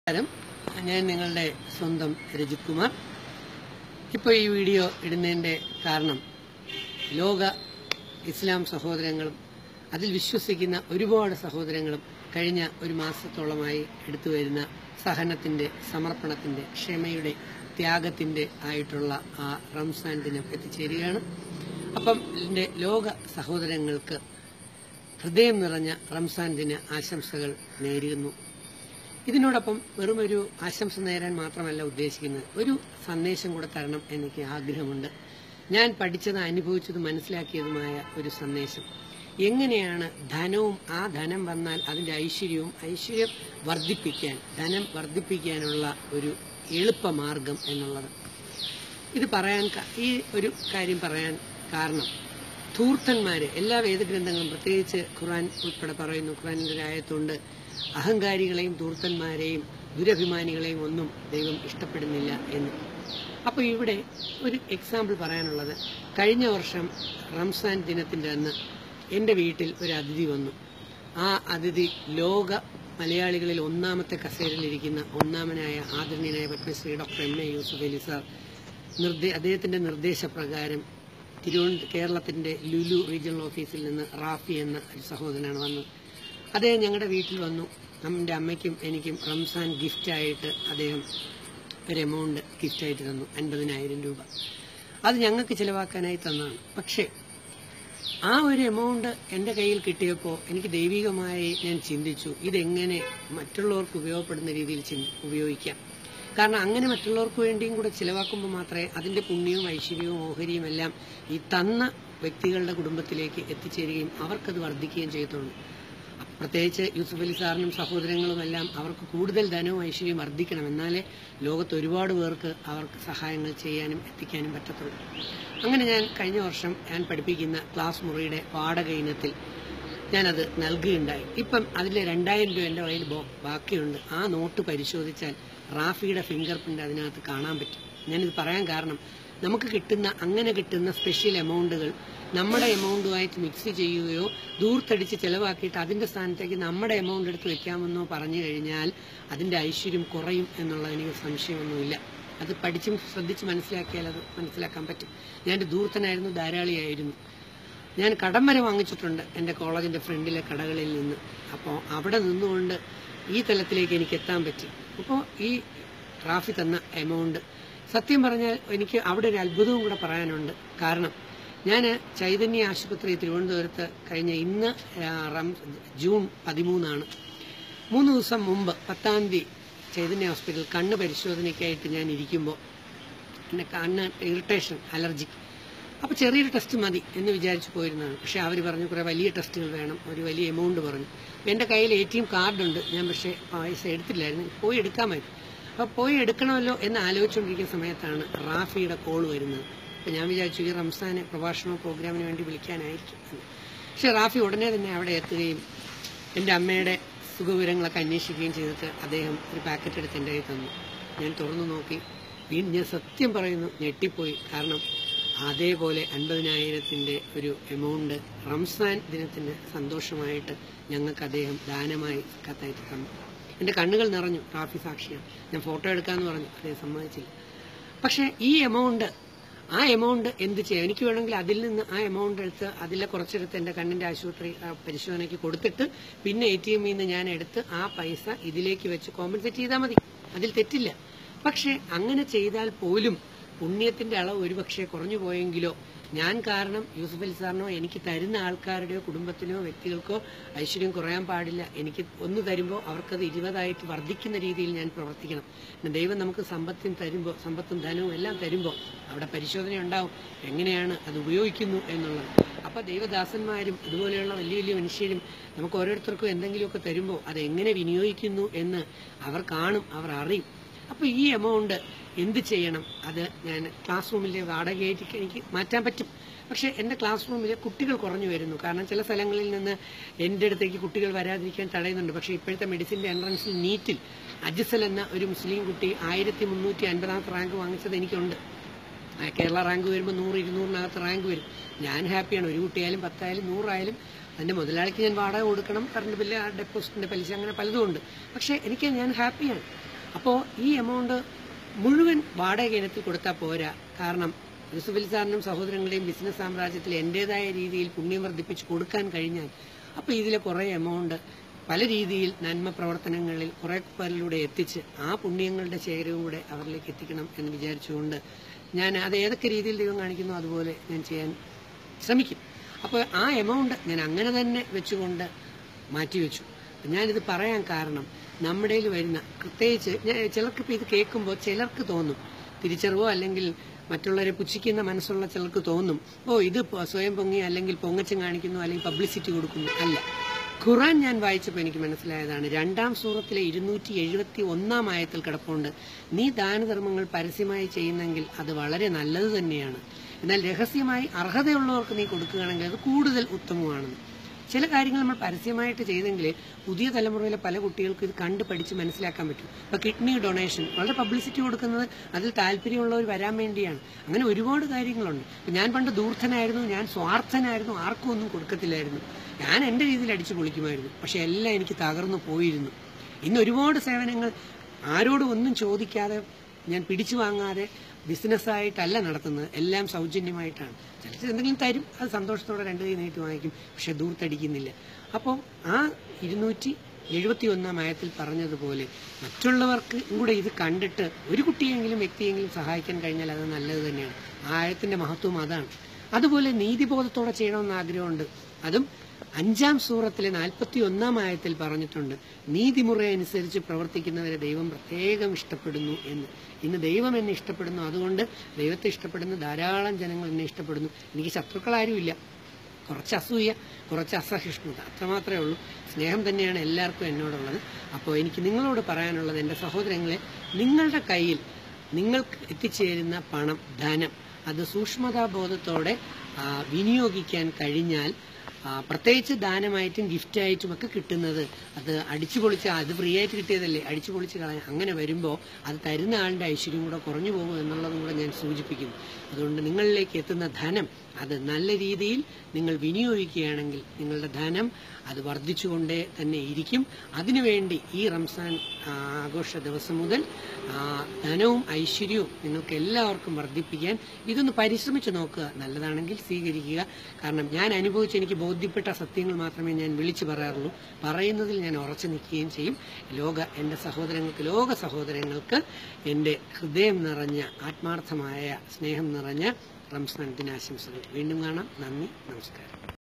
നമസ്കാരം ഞാൻ നിങ്ങളുടെ സ്വന്തം രജിത് കുമാർ ഇപ്പോൾ ഈ വീഡിയോ ഇടുന്നതിൻ്റെ കാരണം ലോക ഇസ്ലാം സഹോദരങ്ങളും അതിൽ വിശ്വസിക്കുന്ന ഒരുപാട് സഹോദരങ്ങളും കഴിഞ്ഞ ഒരു മാസത്തോളമായി എടുത്തു വരുന്ന സഹനത്തിൻ്റെ സമർപ്പണത്തിൻ്റെ ക്ഷമയുടെ ത്യാഗത്തിൻ്റെ ആയിട്ടുള്ള ആ റംസാൻ ദിനം എത്തിച്ചേരുകയാണ് അപ്പം എൻ്റെ ലോക സഹോദരങ്ങൾക്ക് ഹൃദയം നിറഞ്ഞ റംസാൻ ദിന ആശംസകൾ നേരുന്നു ഇതിനോടൊപ്പം വെറും ഒരു ആശംസ നേരാൻ മാത്രമല്ല ഉദ്ദേശിക്കുന്നത് ഒരു സന്ദേശം കൂടെ തരണം എനിക്ക് ആഗ്രഹമുണ്ട് ഞാൻ പഠിച്ചത് അനുഭവിച്ചതും മനസ്സിലാക്കിയതുമായ ഒരു സന്ദേശം എങ്ങനെയാണ് ധനവും ആ ധനം വന്നാൽ അതിന്റെ ഐശ്വര്യവും ഐശ്വര്യം വർദ്ധിപ്പിക്കാൻ ധനം വർദ്ധിപ്പിക്കാനുള്ള ഒരു എളുപ്പമാർഗം എന്നുള്ളത് ഇത് പറയാൻ ക- ഈ ഒരു കാര്യം പറയാൻ കാരണം ധൂർത്തന്മാര് എല്ലാ വേദഗ്രന്ഥങ്ങളും പ്രത്യേകിച്ച് ഖുർആൻ ഉൾപ്പെടെ പറയുന്നു ഖുർആനിന്റെ ഒരു ആയത്തുണ്ട് അഹങ്കാരികളെയും ധൂർത്തന്മാരെയും ദുരഭിമാനികളെയും ഒന്നും ദൈവം ഇഷ്ടപ്പെടുന്നില്ല എന്ന് അപ്പോൾ ഇവിടെ ഒരു എക്സാമ്പിൾ പറയാനുള്ളത് കഴിഞ്ഞ വർഷം റംസാൻ ദിനത്തിന്റെ അന്ന് എൻ്റെ വീട്ടിൽ ഒരു അതിഥി വന്നു ആ അതിഥി ലോക മലയാളികളിൽ ഒന്നാമത്തെ കസേരയിലിരിക്കുന്ന ഒന്നാമനായ ആദരണീയനായ Padmashri doctor M A Yusuff Ali sir നിർദ്ദേ അദ്ദേഹത്തിന്റെ നിർദ്ദേശപ്രകാരം തിരുവനന്തപുരം കേരളത്തിന്റെ ലുലു റീജിയണൽ ഓഫീസിൽ നിന്ന് റാഫി എന്ന ഒരു സഹോദരനാണ് വന്നത് അദ്ദേഹം ഞങ്ങളുടെ വീട്ടിൽ വന്നു നമ്മുടെ അമ്മയ്ക്കും എനിക്കും റംസാൻ ഗിഫ്റ്റായിട്ട് അദ്ദേഹം ഒരു എമൗണ്ട് ഗിഫ്റ്റായിട്ട് തന്നു അൻപതിനായിരം രൂപ അത് ഞങ്ങൾക്ക് ചിലവാക്കാനായി തന്നതാണ് പക്ഷേ ആ ഒരു എമൗണ്ട് എൻ്റെ കയ്യിൽ കിട്ടിയപ്പോൾ എനിക്ക് ദൈവികമായി ഞാൻ ചിന്തിച്ചു ഇതെങ്ങനെ മറ്റുള്ളവർക്ക് ഉപയോഗപ്പെടുന്ന രീതിയിൽ ചിന്തി ഉപയോഗിക്കാം കാരണം അങ്ങനെ മറ്റുള്ളവർക്ക് വേണ്ടിയും കൂടെ ചിലവാക്കുമ്പോൾ മാത്രമേ അതിൻ്റെ പുണ്യവും ഐശ്വര്യവും ഓഹരിയും എല്ലാം ഈ തന്ന വ്യക്തികളുടെ കുടുംബത്തിലേക്ക് എത്തിച്ചേരുകയും അവർക്കത് വർദ്ധിക്കുകയും ചെയ്യത്തുള്ളൂ പ്രത്യേകിച്ച് യൂസുഫ് അലി സാറിനും സഹോദരങ്ങളുമെല്ലാം അവർക്ക് കൂടുതൽ ധനവും ഐശ്വര്യവും വർദ്ധിക്കണം എന്നാലേ ലോകത്ത് ഒരുപാട് പേർക്ക് അവർക്ക് സഹായങ്ങൾ ചെയ്യാനും എത്തിക്കാനും പറ്റത്തുള്ളൂ അങ്ങനെ ഞാൻ കഴിഞ്ഞ വർഷം ഞാൻ പഠിപ്പിക്കുന്ന ക്ലാസ് മുറിയുടെ വാടക ഇനത്തിൽ ഞാനത് നൽകുകയുണ്ടായി ഇപ്പം അതിലെ രണ്ടായിരം രൂപ എൻ്റെ കയ്യിൽ ബോ- ബാക്കിയുണ്ട് ആ നോട്ട് പരിശോധിച്ചാൽ റാഫിയുടെ ഫിംഗർ പ്രിന്റ് അതിനകത്ത് കാണാൻ പറ്റും ഞാനിത് പറയാൻ കാരണം നമുക്ക് കിട്ടുന്ന അങ്ങനെ കിട്ടുന്ന സ്പെഷ്യൽ എമൗണ്ടുകൾ നമ്മുടെ എമൗണ്ടുമായിട്ട് മിക്സ് ചെയ്യുകയോ ദൂർത്തടിച്ച് ചെലവാക്കിയിട്ട് അതിന്റെ സ്ഥാനത്തേക്ക് നമ്മുടെ എമൗണ്ട് എടുത്ത് വെക്കാമെന്നോ പറഞ്ഞു കഴിഞ്ഞാൽ അതിന്റെ ഐശ്വര്യം കുറയും എന്നുള്ളത് എനിക്ക് സംശയമൊന്നുമില്ല അത് പഠിച്ചും ശ്രദ്ധിച്ച് മനസ്സിലാക്കിയാൽ അത് മനസ്സിലാക്കാൻ പറ്റും ഞാൻ ഒരു ദൂർത്തനായിരുന്നു ധാരാളിയായിരുന്നു ഞാൻ കടം വരെ വാങ്ങിച്ചിട്ടുണ്ട് എൻ്റെ കോളേജിൻ്റെ ഫ്രണ്ടിലെ കടകളിൽ നിന്ന് അപ്പോൾ അവിടെ നിന്നുകൊണ്ട് ഈ തലത്തിലേക്ക് എനിക്ക് എത്താൻ പറ്റി അപ്പോൾ ഈ ട്രാഫി തന്ന എമൗണ്ട് സത്യം പറഞ്ഞാൽ എനിക്ക് അവിടെ ഒരു അത്ഭുതവും കൂടെ പറയാനുണ്ട് കാരണം ഞാൻ ചൈതന്യ ആശുപത്രി തിരുവനന്തപുരത്ത് കഴിഞ്ഞ ഇന്ന് ആ, റം- ജൂൺ പതിമൂന്നാണ് മൂന്ന് ദിവസം മുമ്പ് പത്താം തീയതി ചൈതന്യ ഹോസ്പിറ്റൽ കണ്ണ് പരിശോധനയ്ക്കായിട്ട് ഞാൻ ഇരിക്കുമ്പോൾ എന്നെ കണ്ണ് ഇറിറ്റേഷൻ അലർജി അപ്പോൾ ചെറിയൊരു ടെസ്റ്റ് മതി എന്ന് വിചാരിച്ചു പോയിരുന്നതാണ് പക്ഷേ അവർ പറഞ്ഞു കുറേ വലിയ ടെസ്റ്റുകൾ വേണം ഒരു വലിയ എമൗണ്ട് പറഞ്ഞു അപ്പോൾ എൻ്റെ കയ്യിൽ എ ടി എം കാർഡുണ്ട് ഞാൻ പക്ഷേ പൈസ എടുത്തില്ലായിരുന്നു പോയി എടുക്കാമായിരുന്നു അപ്പോൾ പോയി എടുക്കണമല്ലോ എന്ന് ആലോചിച്ചുകൊണ്ടിരിക്കുന്ന സമയത്താണ് റാഫിയുടെ കോൾ വരുന്നത് അപ്പോൾ ഞാൻ വിചാരിച്ചു ഈ റംസാന് പ്രഭാഷണ പ്രോഗ്രാമിന് വേണ്ടി വിളിക്കാനായിരിക്കും എന്ന്. പക്ഷേ റാഫി ഉടനെ തന്നെ അവിടെ എത്തുകയും എൻ്റെ അമ്മയുടെ സുഖവിവരങ്ങളൊക്കെ അന്വേഷിക്കുകയും ചെയ്തിട്ട് അദ്ദേഹം ഒരു പാക്കറ്റ് എടുത്ത് എൻ്റെ കയ്യിൽ തന്നു ഞാൻ തുറന്നു നോക്കി വീണ്ടും ഞാൻ സത്യം പറയുന്നു ഞെട്ടിപ്പോയി കാരണം അതേപോലെ അൻപതിനായിരത്തിൻ്റെ ഒരു എമൗണ്ട് റംസാൻ ദിനത്തിന് സന്തോഷമായിട്ട് ഞങ്ങൾക്ക് അദ്ദേഹം ദാനമായി കത്തായിട്ട് തന്നു എൻ്റെ കണ്ണുകൾ നിറഞ്ഞു ട്രാഫി സാക്ഷിയാണ് ഞാൻ ഫോട്ടോ എടുക്കാമെന്ന് പറഞ്ഞു അദ്ദേഹം സമ്മതിച്ചില്ല പക്ഷേ ഈ എമൗണ്ട് ആ എമൗണ്ട് എന്ത് ചെയ്യാം എനിക്ക് വേണമെങ്കിൽ അതിൽ നിന്ന് ആ എമൗണ്ട് എടുത്ത് അതിലെ കുറച്ചെടുത്ത് എൻ്റെ കണ്ണിൻ്റെ ആശുപത്രി ആ, പരിശോധനയ്ക്ക് കൊടുത്തിട്ട് പിന്നെ എ ടി എമ്മിൽ നിന്ന് ഞാൻ എടുത്ത് ആ പൈസ ഇതിലേക്ക് വെച്ച് കോമ്പൻസേറ്റ് ചെയ്താൽ മതി അതിൽ തെറ്റില്ല പക്ഷേ അങ്ങനെ ചെയ്താൽ പോലും പുണ്യത്തിന്റെ അളവ് ഒരുപക്ഷെ കുറഞ്ഞു പോയെങ്കിലോ ഞാൻ കാരണം യൂസുഫ് അലി സാറിനോ എനിക്ക് തരുന്ന ആൾക്കാരുടെയോ കുടുംബത്തിനോ വ്യക്തികൾക്കോ ഐശ്വര്യം കുറയാൻ പാടില്ല എനിക്ക് ഒന്ന് തരുമ്പോൾ അവർക്കത് ഇരുപതായിട്ട് വർദ്ധിക്കുന്ന രീതിയിൽ ഞാൻ പ്രവർത്തിക്കണം പിന്നെ ദൈവം നമുക്ക് സമ്പത്തും തരുമ്പോൾ സമ്പത്തും ധനവും എല്ലാം തരുമ്പോൾ അവിടെ പരിശോധന ഉണ്ടാവും എങ്ങനെയാണ് അത് ഉപയോഗിക്കുന്നു എന്നുള്ളത് അപ്പോൾ ദൈവദാസന്മാരും അതുപോലെയുള്ള വലിയ വലിയ മനുഷ്യരും നമുക്ക് ഓരോരുത്തർക്കും എന്തെങ്കിലുമൊക്കെ തരുമ്പോൾ അത് എങ്ങനെ വിനിയോഗിക്കുന്നു എന്ന് അവർ കാണും അവർ അറിയും അപ്പോൾ ഈ എമൗണ്ട് എന്ത് ചെയ്യണം അത് ഞാൻ ക്ലാസ് റൂമിലെ വാടകയായിട്ട് എനിക്ക് മാറ്റാൻ പറ്റും പക്ഷേ എൻ്റെ ക്ലാസ് റൂമിൽ കുട്ടികൾ കുറഞ്ഞു വരുന്നു കാരണം ചില സ്ഥലങ്ങളിൽ നിന്ന് എൻ്റെ അടുത്തേക്ക് കുട്ടികൾ വരാതിരിക്കാൻ തടയുന്നുണ്ട് പക്ഷേ ഇപ്പോഴത്തെ മെഡിസിൻ്റെ എൻട്രൻസിൽ നീറ്റിൽ അജിസൽ എന്ന ഒരു മുസ്ലിം കുട്ടി ആയിരത്തി മുന്നൂറ്റി അൻപതാമത്തെ റാങ്ക് വാങ്ങിച്ചത് എനിക്കുണ്ട് ആ, കേരള റാങ്ക് വരുമ്പോൾ നൂറ് ഇരുന്നൂറിനകത്ത് റാങ്ക് വരും ഞാൻ ഹാപ്പിയാണ് ഒരു കുട്ടിയായാലും പത്തായാലും നൂറായാലും അതിൻ്റെ മുതലാളിക്ക് ഞാൻ വാടക കൊടുക്കണം കറണ്ട് ബില്ല് ആ ഡെപ്പോസിറ്റിൻ്റെ പലിശ അങ്ങനെ പലതും ഉണ്ട് പക്ഷേ എനിക്ക് ഞാൻ ഹാപ്പിയാണ് അപ്പോൾ ഈ എമൗണ്ട് മുഴുവൻ വാടക ഇനത്തിൽ കൊടുത്താൽ പോരാ കാരണം യൂസുഫലി സാറിനും സഹോദരങ്ങളുടെയും ബിസിനസ് സാമ്രാജ്യത്തിൽ എന്റേതായ രീതിയിൽ പുണ്യം വർദ്ധിപ്പിച്ച് കൊടുക്കാൻ കഴിഞ്ഞാൽ അപ്പോൾ ഇതിലെ കുറേ എമൗണ്ട് പല രീതിയിൽ നന്മ പ്രവർത്തനങ്ങളിൽ കുറെ പേരിലൂടെ എത്തിച്ച് ആ പുണ്യങ്ങളുടെ ശേഖരവും കൂടെ അവരിലേക്ക് എത്തിക്കണം എന്ന് വിചാരിച്ചുകൊണ്ട് ഞാൻ അത് ഏതൊക്കെ രീതിയിൽ ദൈവം കാണിക്കുന്നു അതുപോലെ ഞാൻ ചെയ്യാൻ ശ്രമിക്കും അപ്പോൾ ആ എമൗണ്ട് ഞാൻ അങ്ങനെ തന്നെ വെച്ചുകൊണ്ട് മാറ്റിവെച്ചു ഞാനിത് പറയാൻ കാരണം നമ്മുടെ കയ്യിൽ വരുന്ന പ്രത്യേകിച്ച് ഞാൻ ചിലർക്ക് ഇപ്പോൾ ഇത് കേൾക്കുമ്പോൾ ചിലർക്ക് തോന്നും തിരിച്ചറിവോ അല്ലെങ്കിൽ മറ്റുള്ളവരെ പുച്ഛിക്കുന്ന മനസ്സുള്ള ചിലർക്ക് തോന്നും ഓ ഇത് പൊ- സ്വയം പൊങ്ങി അല്ലെങ്കിൽ പൊങ്ങച്ചം കാണിക്കുന്നു അല്ലെങ്കിൽ പബ്ലിസിറ്റി കൊടുക്കുന്നു അല്ല ഖുറാൻ ഞാൻ വായിച്ചപ്പോൾ എനിക്ക് മനസ്സിലായതാണ് രണ്ടാം സൂറത്തിലെ ഇരുന്നൂറ്റി എഴുപത്തി ഒന്നാം ആയത്തിൽ കിടപ്പുണ്ട് നീ ദാനധർമ്മങ്ങൾ പരസ്യമായി ചെയ്യുന്നെങ്കിൽ അത് വളരെ നല്ലത് തന്നെയാണ് എന്നാൽ രഹസ്യമായി അർഹതയുള്ളവർക്ക് നീ കൊടുക്കുകയാണെങ്കിൽ അത് കൂടുതൽ ഉത്തമമാണെന്ന് ചില കാര്യങ്ങൾ നമ്മൾ പരസ്യമായിട്ട് ചെയ്തെങ്കിൽ പുതിയ തലമുറയിലെ പല കുട്ടികൾക്കും ഇത് കണ്ട് പഠിച്ച് മനസ്സിലാക്കാൻ പറ്റും ഇപ്പൊ കിഡ്നി ഡൊണേഷൻ വളരെ പബ്ലിസിറ്റി കൊടുക്കുന്നത് അതിൽ താല്പര്യമുള്ളവർ വരാൻ വേണ്ടിയാണ് അങ്ങനെ ഒരുപാട് കാര്യങ്ങളുണ്ട് ഇപ്പൊ ഞാൻ പണ്ട് ദൂർത്തനായിരുന്നു ഞാൻ സ്വാർത്ഥനായിരുന്നു ആർക്കും ഒന്നും കൊടുക്കത്തില്ലായിരുന്നു ഞാൻ എൻ്റെ രീതിയിൽ അടിച്ചു പൊളിക്കുമായിരുന്നു പക്ഷെ എല്ലാം എനിക്ക് തകർന്നു പോയിരുന്നു ഇന്ന് ഒരുപാട് സേവനങ്ങൾ ആരോടും ഒന്നും ചോദിക്കാതെ ഞാൻ പിടിച്ചു വാങ്ങാതെ ബിസിനസ്സായിട്ടല്ല നടത്തുന്നത് എല്ലാം സൗജന്യമായിട്ടാണ് ചിലർ എന്തെങ്കിലും തരും അത് സന്തോഷത്തോടെ രണ്ട് കൈ നീട്ടി വാങ്ങിക്കും പക്ഷെ ദൂർത്തടിക്കുന്നില്ല അപ്പോൾ ആ ഇരുന്നൂറ്റി എഴുപത്തി ഒന്നാം ആയത്തിൽ പറഞ്ഞതുപോലെ മറ്റുള്ളവർക്ക് കൂടെ ഇത് കണ്ടിട്ട് ഒരു കുട്ടിയെങ്കിലും വ്യക്തിയെങ്കിലും സഹായിക്കാൻ കഴിഞ്ഞാൽ അത് നല്ലത് തന്നെയാണ് ആ ആയത്തിന്റെ മഹത്വം അതാണ് അതുപോലെ നീതിബോധത്തോടെ ചെയ്യണമെന്ന് ആഗ്രഹമുണ്ട് അതും അഞ്ചാം സൂറത്തിലെ നാൽപ്പത്തി ഒന്നാം ആയത്തിൽ പറഞ്ഞിട്ടുണ്ട് നീതിമുറ അനുസരിച്ച് പ്രവർത്തിക്കുന്നവരെ ദൈവം പ്രത്യേകം ഇഷ്ടപ്പെടുന്നു എന്ന് ഇന്ന് ദൈവം എന്നെ ഇഷ്ടപ്പെടുന്നു അതുകൊണ്ട് ദൈവത്തെ ഇഷ്ടപ്പെടുന്ന ധാരാളം ജനങ്ങൾ എന്നെ ഇഷ്ടപ്പെടുന്നു എനിക്ക് ശത്രുക്കളാരുമില്ല കുറച്ച് അസൂയ കുറച്ച് അസഹിഷ്ണുത അത്രമാത്രമേ ഉള്ളൂ സ്നേഹം തന്നെയാണ് എല്ലാവർക്കും എന്നോടുള്ളത് അപ്പോൾ എനിക്ക് നിങ്ങളോട് പറയാനുള്ളത് എൻ്റെ സഹോദരങ്ങളെ നിങ്ങളുടെ കയ്യിൽ നിങ്ങൾക്ക് എത്തിച്ചേരുന്ന പണം ധനം അത് സൂക്ഷ്മതാബോധത്തോടെ ആ, വിനിയോഗിക്കാൻ കഴിഞ്ഞാൽ ആ, പ്രത്യേകിച്ച് ദാനമായിട്ടും ഗിഫ്റ്റായിട്ടും ഒക്കെ കിട്ടുന്നത് അത് അടിച്ചു പൊളിച്ച് അത് ഫ്രീ ആയിട്ട് കിട്ടിയതല്ലേ അടിച്ചു പൊളിച്ച് കളയാൻ അങ്ങനെ വരുമ്പോൾ അത് തരുന്ന ആളുടെ ഐശ്വര്യം കൂടെ കുറഞ്ഞു പോകും എന്നുള്ളതും കൂടെ ഞാൻ സൂചിപ്പിക്കുന്നു അതുകൊണ്ട് നിങ്ങളിലേക്ക് എത്തുന്ന ധനം അത് നല്ല രീതിയിൽ നിങ്ങൾ വിനിയോഗിക്കുകയാണെങ്കിൽ നിങ്ങളുടെ ധനം അത് വർദ്ധിച്ചുകൊണ്ടേ തന്നെ ഇരിക്കും അതിനുവേണ്ടി ഈ റംസാൻ ആ, ആഘോഷ ദിവസം മുതൽ ആ, ധനവും ഐശ്വര്യവും നിങ്ങൾക്ക് എല്ലാവർക്കും വർദ്ധിപ്പിക്കാൻ ഇതൊന്ന് പരിശ്രമിച്ചു നോക്കുക നല്ലതാണെങ്കിൽ സ്വീകരിക്കുക കാരണം ഞാൻ അനുഭവിച്ച് എനിക്ക് ബോധ്യപ്പെട്ട സത്യങ്ങൾ മാത്രമേ ഞാൻ വിളിച്ചു പറയാറുള്ളൂ പറയുന്നതിൽ ഞാൻ ഉറച്ചു നിൽക്കുകയും ചെയ്യും ലോക എൻ്റെ സഹോദരങ്ങൾക്ക് ലോക സഹോദരങ്ങൾക്ക് എൻ്റെ ഹൃദയം നിറഞ്ഞ ആത്മാർത്ഥമായ സ്നേഹം നിറഞ്ഞ റംസാൻ ദിനാശംസകൾ വീണ്ടും കാണാം നന്ദി നമസ്കാരം